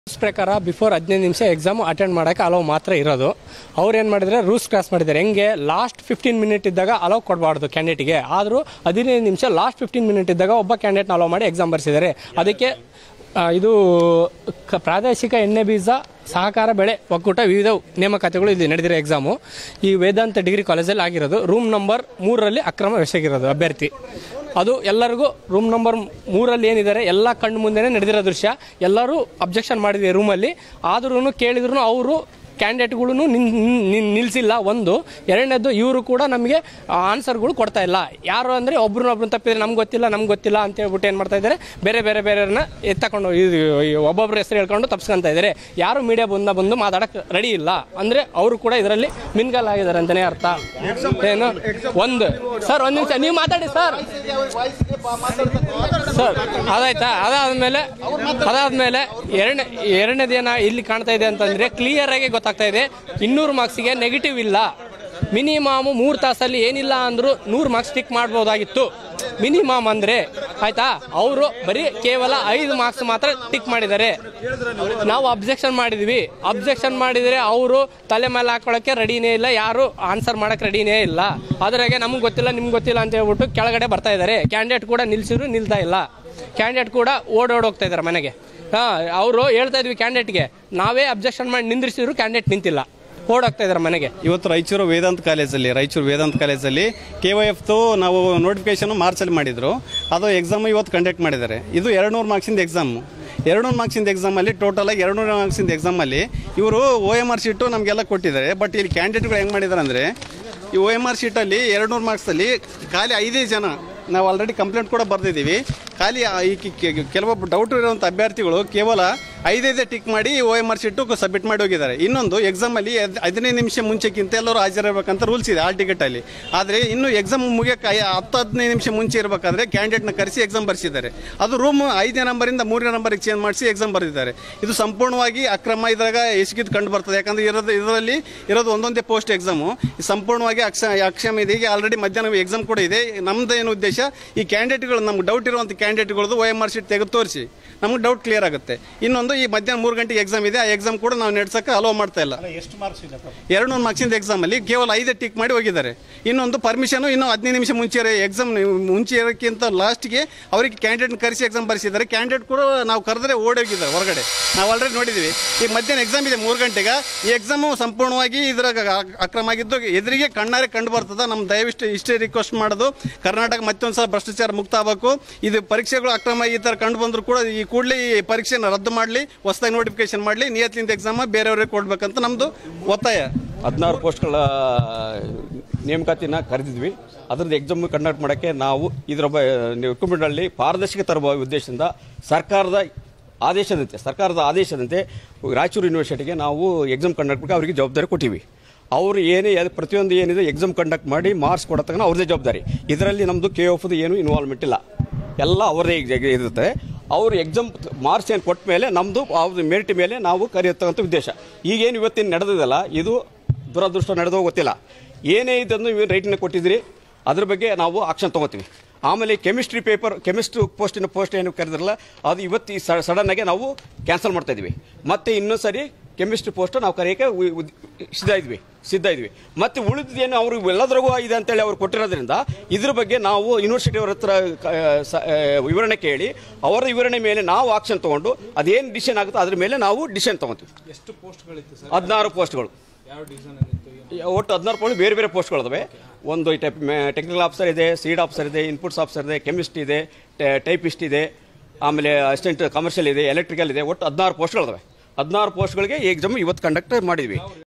rules ಪ್ರಕಾರ before ಹದಿನೈದು ನಿಮಿಷ ಎಕ್ಸಾಮ್ ಅಟೆಂಡ್ ಮಾಡೋಕ್ಕೆ ಅಲೋ ಮಾತ್ರ ಇರೋದು ಅವ್ರು ಏನು ಮಾಡಿದರೆ ರೂಲ್ಸ್ ಕ್ರಾಸ್ ಮಾಡಿದ್ದಾರೆ ಹೆಂಗೆ ಲಾಸ್ಟ್ ಫಿಫ್ಟೀನ್ ಮಿನಿಟ್ ಇದ್ದಾಗ ಅಲೋ ಕೊಡಬಾರ್ದು ಕ್ಯಾಂಡಿಡೇಟ್ಗೆ ಆದರೂ ಹದಿನೈದು ನಿಮಿಷ ಲಾಸ್ಟ್ ಫಿಫ್ಟೀನ್ ಮಿನಿಟ್ ಇದ್ದಾಗ ಒಬ್ಬ ಕ್ಯಾಂಡಿಡೇಟ್ನ ಅಲೋ ಮಾಡಿ ಎಕ್ಸಾಮ್ ಬರ್ಸಿದ್ದಾರೆ ಅದಕ್ಕೆ ಆ, ಇದು ಕ- ಪ್ರಾದೇಶಿಕ ಎಣ್ಣೆ ಬೀಜ ಸಹಕಾರ ಬೆಳೆ ಒಕ್ಕೂಟ ವಿವಿಧ ನೇಮಕಾತಿಗಳು ಇಲ್ಲಿ ನಡೆದಿರೋ ಎಕ್ಸಾಮು ಈ ವೇದಾಂತ ಡಿಗ್ರಿ ಕಾಲೇಜಲ್ಲಿ ಆಗಿರೋದು ರೂಮ್ ನಂಬರ್ ಮೂರರಲ್ಲಿ ಅಕ್ರಮ ಎಸಗಿರೋದು ಅಭ್ಯರ್ಥಿ ಅದು ಎಲ್ಲರಿಗೂ ರೂಮ್ ನಂಬರ್ ಮೂರಲ್ಲಿ ಏನಿದ್ದಾರೆ ಎಲ್ಲ ಕಣ್ಣು ಮುಂದೆನೇ ನಡೆದಿರೋ ದೃಶ್ಯ ಎಲ್ಲರೂ ಅಬ್ಜೆಕ್ಷನ್ ಮಾಡಿದ್ವಿ ರೂಮಲ್ಲಿ ಆದ್ರೂ ಕೇಳಿದ್ರು ಅವರು ಕ್ಯಾಂಡಿಡೇಟ್ಗಳು ನಿಲ್ಲಿಸಿಲ್ಲ ಒಂದು ಎರಡನೇದು ಇವರು ಕೂಡ ನಮಗೆ ಆನ್ಸರ್ಗಳು ಕೊಡ್ತಾ ಇಲ್ಲ ಯಾರು ಅಂದರೆ ಒಬ್ರನ್ನೊಬ್ರು ತಪ್ಪಿದ್ರೆ ನಮ್ಗೆ ಗೊತ್ತಿಲ್ಲ ನಮ್ಗೆ ಗೊತ್ತಿಲ್ಲ ಅಂತ ಹೇಳ್ಬಿಟ್ಟು ಏನು ಮಾಡ್ತಾ ಇದ್ದಾರೆ ಬೇರೆ ಬೇರೆ ಬೇರೆಯವ್ರನ್ನ ಎತ್ತಕೊಂಡು ಇದು ಈ ಒಬ್ಬೊಬ್ರ ಹೆಸರು ಹೇಳ್ಕೊಂಡು ತಪ್ಸ್ಕೊಂತ ಇದ್ದಾರೆ ಯಾರು ಮೀಡಿಯಾ ಬಂದ ಬಂದು ಮಾತಾಡಕ್ಕೆ ರೆಡಿ ಇಲ್ಲ ಅಂದರೆ ಅವರು ಕೂಡ ಇದರಲ್ಲಿ ಮಿನ್ಗಲ್ ಆಗಿದ್ದಾರೆ ಅಂತಲೇ ಅರ್ಥ ಏನು ಒಂದು ಸರ್ ಒಂದು ನಿಮಿಷ ನೀವು ಮಾತಾಡಿ ಸರ್ ಸರ್ ಅದಾಯ್ತಾ ಅದಾದ್ಮೇಲೆ ಅದಾದ್ಮೇಲೆ ಎರಡನೇ ಎರಡನೇದೇನ ಇಲ್ಲಿ ಕಾಣ್ತಾ ಇದೆ ಅಂತಂದ್ರೆ ಕ್ಲಿಯರ್ ಆಗಿ ಗೊತ್ತಾಗ್ತಾ ಇದೆ ಇನ್ನೂರು ಮಾರ್ಕ್ಸಿಗೆ ನೆಗೆಟಿವ್ ಇಲ್ಲ ಮಿನಿಮಮ್ ಮೂರು ತಾಸಲ್ಲಿ ಏನಿಲ್ಲ ಅಂದ್ರೂ ನೂರು ಮಾರ್ಕ್ಸ್ ಟಿಕ್ ಮಾಡ್ಬೋದಾಗಿತ್ತು ಮಿನಿಮಮ್ ಅಂದ್ರೆ ಆಯ್ತಾ ಅವರು ಬರೀ ಕೇವಲ ಐದು ಮಾರ್ಕ್ಸ್ ಮಾತ್ರ ಟಿಕ್ ಮಾಡಿದ್ದಾರೆ ನಾವು ಅಬ್ಜೆಕ್ಷನ್ ಮಾಡಿದ್ವಿ ಅಬ್ಜೆಕ್ಷನ್ ಮಾಡಿದರೆ ಅವರು ತಲೆ ಮೇಲೆ ಹಾಕೊಳ್ಳೋಕೆ ರೆಡಿನೇ ಇಲ್ಲ ಯಾರು ಆನ್ಸರ್ ಮಾಡಕ್ಕೆ ರೆಡಿನೇ ಇಲ್ಲ ಅದ್ರಾಗೆ ನಮ್ಗೆ ಗೊತ್ತಿಲ್ಲ ನಿಮ್ಗೆ ಗೊತ್ತಿಲ್ಲ ಅಂತ ಹೇಳ್ಬಿಟ್ಟು ಕೆಳಗಡೆ ಬರ್ತಾ ಇದ್ದಾರೆ ಕ್ಯಾಂಡಿಡೇಟ್ ಕೂಡ ನಿಲ್ಸಿದ್ರು ನಿಲ್ತಾ ಇಲ್ಲ ಕ್ಯಾಂಡಿಡೇಟ್ ಕೂಡ ಓಡೋಡ್ ಹೋಗ್ತಾ ಇದ್ದಾರೆ ಮನೆಗೆ ಹಾ ಅವರು ಹೇಳ್ತಾ ಇದ್ವಿ ಕ್ಯಾಂಡಿಡೇಟ್ಗೆ ನಾವೇ ಅಬ್ಜೆಕ್ಷನ್ ಮಾಡಿ ನಿಂದ್ರಿಸಿದ್ರು ಕ್ಯಾಂಡಿಡೇಟ್ ನಿಂತಿಲ್ಲ ಓಡೋಗ್ತಾ ಇದ್ದಾರೆ ಮನೆಗೆ ಇವತ್ತು ರಾಯಚೂರು ವೇದಾಂತ ಕಾಲೇಜಲ್ಲಿ ರಾಯಚೂರು ವೇದಾಂತ ಕಾಲೇಜಲ್ಲಿ ಕೆ ವೈ ಎಫ್ದು ನಾವು ನೋಟಿಫಿಕೇಶನ್ ಮಾರ್ಚಲ್ಲಿ ಮಾಡಿದ್ರು ಅದು ಎಕ್ಸಾಮ್ ಇವತ್ತು ಕಂಡಕ್ಟ್ ಮಾಡಿದ್ದಾರೆ ಇದು ಎರಡು ನೂರು ಮಾರ್ಕ್ಸಿಂದ ಎಕ್ಸಾಮ್ ಎರಡು ನೂರು ಮಾರ್ಕ್ಸಿಂದ ಎಕ್ಸಾಮಲ್ಲಿ ಟೋಟಲ್ ಆಗಿ ಎರಡು ನೂರು ಮಾರ್ಕ್ಸಿಂದ ಎಕ್ಸಾಮಲ್ಲಿ ಇವರು ಒ ಎಮ್ ಆರ್ ಶೀಟು ನಮಗೆಲ್ಲ ಕೊಟ್ಟಿದ್ದಾರೆ ಬಟ್ ಇಲ್ಲಿ ಕ್ಯಾಂಡಿಡೇಟ್ಗಳು ಹೆಂಗೆ ಮಾಡಿದ್ದಾರೆ ಅಂದರೆ ಈ ಒ ಎಮ್ ಆರ್ ಶೀಟಲ್ಲಿ ಎರಡು ನೂರು ಮಾರ್ಕ್ಸಲ್ಲಿ ಖಾಲಿ ಐದೇ ಜನ ನಾವು ಆಲ್ರೆಡಿ ಕಂಪ್ಲೇಂಟ್ ಕೂಡ ಬರೆದಿದ್ದೀವಿ ಖಾಲಿ ಆ ಈ ಕಿ- ಕಿ- ಕೆಲವೊಬ್ಬ ಡೌಟ್ ಇರುವಂಥ ಅಭ್ಯರ್ಥಿಗಳು ಕೇವಲ ಐದೈದೇ ಟಿಕ್ ಮಾಡಿ O M R sheet submit ಮಾಡಿ ಹೋಗಿದ್ದಾರೆ ಇನ್ನೊಂದು ಎಕ್ಸಾಮಲ್ಲಿ ಹದಿನೈದು ನಿಮಿಷ ಮುಂಚೆಕ್ಕಿಂತ ಎಲ್ಲರೂ ಹಾಜರಿರ್ಬೇಕಂತ ರೂಲ್ಸ್ ಇದೆ ಆಲ್ ಟಿಕೆಟಲ್ಲಿ ಆದರೆ ಇನ್ನು ಎಕ್ಸಾಮ್ ಮುಗಿಯೋಕೆ ಐ- ಹತ್ತು ಹದಿನೈದು ನಿಮಿಷ ಮುಂಚೆ ಇರಬೇಕಾದ್ರೆ ಕ್ಯಾಂಡಿಡೇಟ್ನ ಕರೆಸಿ ಎಕ್ಸಾಮ್ ಬರೆಸಿದ್ದಾರೆ ಅದು ರೂಮ್ ಐದನೇ ನಂಬರಿಂದ ಮೂರನೇ ನಂಬರಿಗೆ ಚೇಂಜ್ ಮಾಡಿಸಿ ಎಕ್ಸಾಮ್ ಬರೆದಿದ್ದಾರೆ ಇದು ಸಂಪೂರ್ಣವಾಗಿ ಅಕ್ರಮ ಇದ್ರಾಗ ಎಸಗಿದ್ದು ಕಂಡು ಬರ್ತದೆ ಯಾಕಂದ್ರೆ ಇರೋದು ಇದರಲ್ಲಿ ಇರೋದು ಒಂದೊಂದೇ ಪೋಸ್ಟ್ ಎಕ್ಸಾಮು ಸಂಪೂರ್ಣವಾಗಿ ಅಕ್ಷ ಅಕ್ಷಮ ಇದೆ ಈಗ ಆಲ್ರೆಡಿ ಮಧ್ಯಾಹ್ನ ಎಕ್ಸಾಮ್ ಕೂಡ ಇದೆ ನಮ್ದು ಏನು ಉದ್ದೇಶ ಈ ಕ್ಯಾಂಡಿಡೇಟ್ಗಳು ನಮ್ಗೆ ಡೌಟ್ ಇರುವಂಥ ಕ್ಯಾಂಡಿಡೇಟ್ಗಳದ್ದು ಒ ಎಮ್ ಆರ್ ಶೀಟ್ ತೆಗೆದು ತೋರಿಸಿ ನಮ್ಗೆ ಡೌಟ್ ಕ್ಲಿಯರ್ ಆಗುತ್ತೆ ಇನ್ನೊಂದು ಈ ಮಧ್ಯಾಹ್ನ ಮೂರು ಗಂಟೆಗೆ ಎಕ್ಸಾಮ್ ಇದೆ ಆ ಎಕ್ಸಾಮ್ ಕೂಡ ನಾವು ನಡೆಸೋಕೆ ಅಲೋ ಮಾಡ್ತಾ ಇಲ್ಲ ಎಷ್ಟು ಮಾರ್ಕ್ಸ್ ಇದೆ ಎರಡು ನೂರು ಮಾರ್ಕ್ಸಿಂದ ಎಕ್ಸಾಮಲ್ಲಿ ಕೇವಲ ಐದೇ ಟಿಕ್ ಮಾಡಿ ಹೋಗಿದ್ದಾರೆ ಇನ್ನೊಂದು ಪರ್ಮಿಷನು ಇನ್ನೂ ಹದಿನೈದು ನಿಮಿಷ ಮುಂಚೆ ಎಕ್ಸಾಮ್ ಮುಂಚೆ ಇರೋಕ್ಕಿಂತ ಲಾಸ್ಟ್ಗೆ ಅವರಿಗೆ ಕ್ಯಾಂಡಿಡೇಟ್ನ ಕರೆಸಿ ಎಕ್ಸಾಮ್ ಬರೆಸಿದ್ದಾರೆ ಕ್ಯಾಂಡಿಡೇಟ್ ಕೂಡ ನಾವು ಕರೆದ್ರೆ ಓಡೋಗಿದ್ದಾರೆ ಹೊರಗಡೆ ನಾವು ಆಲ್ರೆಡಿ ನೋಡಿದ್ದೀವಿ ಈ ಮಧ್ಯಾಹ್ನ ಎಕ್ಸಾಮ್ ಇದೆ ಮೂರು ಗಂಟೆಗೆ ಈ ಎಕ್ಸಾಮು ಸಂಪೂರ್ಣವಾಗಿ ಇದ್ರಾಗ ಅಕ್- ಅಕ್ರಮ ಆಗಿದ್ದು ಎದುರಿಗೆ ಕಣ್ಣಾರೆ ಕಂಡು ಬರ್ತದೆ ನಮ್ಮ ದಯವಿಷ್ಟು ಇಷ್ಟೇ ರಿಕ್ವೆಸ್ಟ್ ಮಾಡೋದು ಕರ್ನಾಟಕ ಮತ್ತೊಂದು ಸಲ ಭ್ರಷ್ಟಾಚಾರ ಮುಕ್ತ ಆಗಬೇಕು ಇದು ಪರೀಕ್ಷೆಗಳು ಅಕ್ರಮ ಈ ಥರ ಕಂಡು ಬಂದರೂ ಕೂಡ ಈ ಕೂಡಲೇ ಈ ಪರೀಕ್ಷೆನ ರದ್ದು ಮಾಡಲಿ ಹೊಸದಾಗಿ ನೋಟಿಫಿಕೇಶನ್ ಮಾಡಲಿ ನಿಯತ್ಲಿಂದ ಎಕ್ಸಾಮ್ ಬೇರೆಯವ್ರಿಗೆ ಕೊಡ್ಬೇಕಂತ ನಮ್ಮದು ಒತ್ತಾಯ ಹದಿನಾರು ಪೋಸ್ಟ್ಗಳ ನೇಮಕಾತಿನ ಕರೆದಿದ್ವಿ ಅದರದ್ದು ಎಕ್ಸಾಮ್ ಕಂಡಕ್ಟ್ ಮಾಡೋಕ್ಕೆ ನಾವು ಇದರ ರಿಕ್ರೂಟ್ಮೆಂಟಲ್ಲಿ ಪಾರದರ್ಶಕ ತರುವ ಉದ್ದೇಶದಿಂದ ಸರ್ಕಾರದ ಆದೇಶದಂತೆ ಸರ್ಕಾರದ ಆದೇಶದಂತೆ ರಾಯಚೂರು ಯೂನಿವರ್ಸಿಟಿಗೆ ನಾವು ಎಕ್ಸಾಮ್ ಕಂಡಕ್ಟ್ ಮಾಡಿ ಅವರಿಗೆ ಜವಾಬ್ದಾರಿ ಕೊಟ್ಟಿವಿ ಅವರು ಏನೇ ಅದು ಪ್ರತಿಯೊಂದು ಏನಿದೆ ಎಕ್ಸಾಮ್ ಕಂಡಕ್ಟ್ ಮಾಡಿ ಮಾರ್ಕ್ಸ್ ಕೊಡೋ ತನಕ ಅವ್ರದ್ದೇ ಜವಾಬ್ದಾರಿ ಇದರಲ್ಲಿ ನಮ್ಮದು ಕೆ ಎಫ್ದು ಏನು ಇನ್ವಾಲ್ವ್ಮೆಂಟ್ ಇಲ್ಲ ಎಲ್ಲ ಅವರೇ ಇರುತ್ತೆ ಅವರು ಎಕ್ಸಾಮ್ ಮಾರ್ಕ್ಸ್ ಏನು ಕೊಟ್ಟ ಮೇಲೆ ನಮ್ಮದು ಅವ್ರ ಮೆರಿಟ್ ಮೇಲೆ ನಾವು ಕರೆಯತಕ್ಕಂಥ ಉದ್ದೇಶ ಈಗೇನು ಇವತ್ತಿನ ನಡೆದಿದಲ್ಲ ಇದು ದುರದೃಷ್ಟ ನಡೆದೋ ಗೊತ್ತಿಲ್ಲ ಏನೇ ಇದನ್ನು ನೀವು ರೈಟಿನ ಕೊಟ್ಟಿದ್ದೀರಿ ಅದ್ರ ಬಗ್ಗೆ ನಾವು ಆಕ್ಷನ್ ತೊಗೋತೀವಿ ಆಮೇಲೆ ಕೆಮಿಸ್ಟ್ರಿ ಪೇಪರ್ ಕೆಮಿಸ್ಟ್ ಪೋಸ್ಟಿನ ಪೋಸ್ಟ್ ಏನು ಕರೆದಿರಲ್ಲ ಅದು ಇವತ್ತು ಸಡನ್ ಆಗಿ ನಾವು ಕ್ಯಾನ್ಸಲ್ ಮಾಡ್ತಾ ಇದೀವಿ ಮತ್ತೆ ಇನ್ನೊಂದು ಸರಿ ಕೆಮಿಸ್ಟ್ರಿ ಪೋಸ್ಟ್ ನಾವು ಕರೆಯೋಕೆ ಉ- ಉದ್- ಸಿದ್ಧ ಇದ್ವಿ ಸಿದ್ಧ ಇದ್ವಿ ಮತ್ತೆ ಉಳಿದೇನು ಅವರು ಎಲ್ಲದ್ರಾಗೂ ಇದೆ ಅಂತೇಳಿ ಅವ್ರು ಕೊಟ್ಟಿರೋದ್ರಿಂದ ಇದ್ರ ಬಗ್ಗೆ ನಾವು ಯೂನಿವರ್ಸಿಟಿ ಅವ್ರ ಹತ್ರ ಕ- ಸ- ಆ, ವಿವರಣೆ ಕೇಳಿ ಅವರ ವಿವರಣೆ ಮೇಲೆ ನಾವು ಆಕ್ಷನ್ ತಗೊಂಡು ಅದೇನು ಡಿಸಿಷನ್ ಆಗುತ್ತೋ ಅದ್ರ ಮೇಲೆ ನಾವು ಡಿಸಿಷನ್ ತಗೊಂತೀವಿ ಎಷ್ಟು ಪೋಸ್ಟ್ಗಳಿತ್ತು ಸರ್ ಹದಿನಾರು ಪೋಸ್ಟ್ಗಳು ಯಾವ ಡಿವಿಷನ್ ಇತ್ತು ಒಟ್ಟು ಹದಿನಾರು ಪೋಸ್ಟ್ ಬೇರೆ ಬೇರೆ ಪೋಸ್ಟ್ಗಳಿದಾವೆ ಒಂದು ಟೈಪ್ ಟೆಕ್ನಿಕಲ್ ಆಫೀಸರ್ ಇದೆ ಸೀಡ್ ಆಫೀಸರ್ ಇದೆ ಇನ್ಪುಟ್ಸ್ ಆಫೀಸರ್ ಇದೆ ಕೆಮಿಸ್ಟ್ ಇದೆ ಟೈಪಿಸ್ಟ್ ಇದೆ ಆಮೇಲೆ ಅಸಿಸ್ಟೆಂಟ್ ಕಮರ್ಷಿಯಲ್ ಇದೆ ಎಲೆಕ್ಟ್ರಿಕಲ್ ಇದೆ ಒಟ್ಟು ಹದಿನಾರು ಪೋಸ್ಟ್ಗಳಿದಾವೆ ಹದಿನಾರು ಪೋಸ್ಟ್ಗಳಿಗೆ ಎಕ್ಸಾಮ್ ಇವತ್ತು ಕಂಡಕ್ಟ್ ಮಾಡಿದ್ವಿ